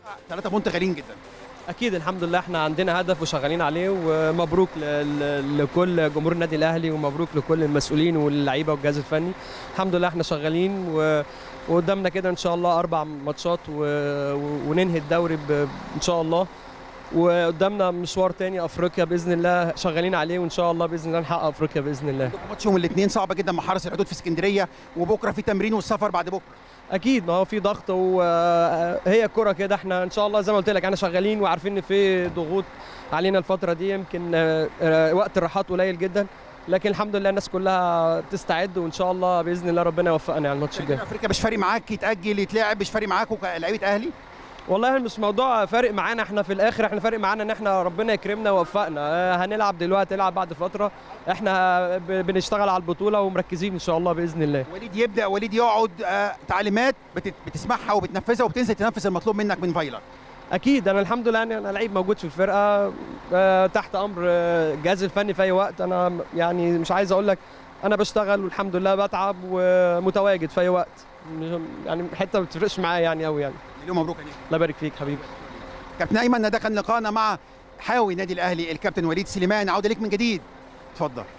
ثلاثة بونت غاليين جدا اكيد الحمد لله احنا عندنا هدف وشغالين عليه ومبروك ل- ل- لكل جمهور النادي الاهلي ومبروك لكل المسؤولين واللعيبه والجهاز الفني الحمد لله احنا شغالين و... وقدامنا كده ان شاء الله اربع ماتشات و... و- وننهي الدوري ب... ان شاء الله وقدامنا مشوار تاني افريقيا باذن الله شغالين عليه وان شاء الله باذن الله نحقق افريقيا باذن الله عندكم ماتش يوم الاثنين صعب جدا مع حرس الحدود في اسكندريه وبكره في تمرين والسفر بعد بكره اكيد ما هو في ضغط وهي الكره كده احنا ان شاء الله زي ما قلت لك احنا شغالين وعارفين ان في ضغوط علينا الفتره دي يمكن آه، آه، وقت الراحات قليل جدا لكن الحمد لله الناس كلها تستعد وان شاء الله باذن الله ربنا يوفقنا على الماتش الجاي افريقيا مش فارق معاك يتاجل يتلعب مش فارق معاكم كلاعيبه اهلي والله مش موضوع فارق معانا احنا في الاخر احنا فارق معانا ان احنا ربنا يكرمنا ويوفقنا آه، هنلعب دلوقتي نلعب بعد فتره احنا ب- بنشتغل على البطوله ومركزين ان شاء الله باذن الله وليد يبدا وليد يقعد آه تعليمات بت- بتسمعها وبتنفذها وبتنزل تنفذ المطلوب منك من فايلر اكيد انا الحمد لله يعني انا لعيب موجود في الفرقه آه، تحت امر آه، الجهاز الفني في اي وقت انا م- يعني مش عايز اقول لك انا بشتغل والحمد لله بتعب ومتواجد في اي وقت مش- يعني حته ما بتفرقش معايا يعني قوي يعني اليوم مبروك يا نجم. الله يبارك فيك حبيبي كابتن ايمن ده كان لقاءنا مع حاوي نادي الاهلي الكابتن وليد سليمان عوده ليك من جديد اتفضل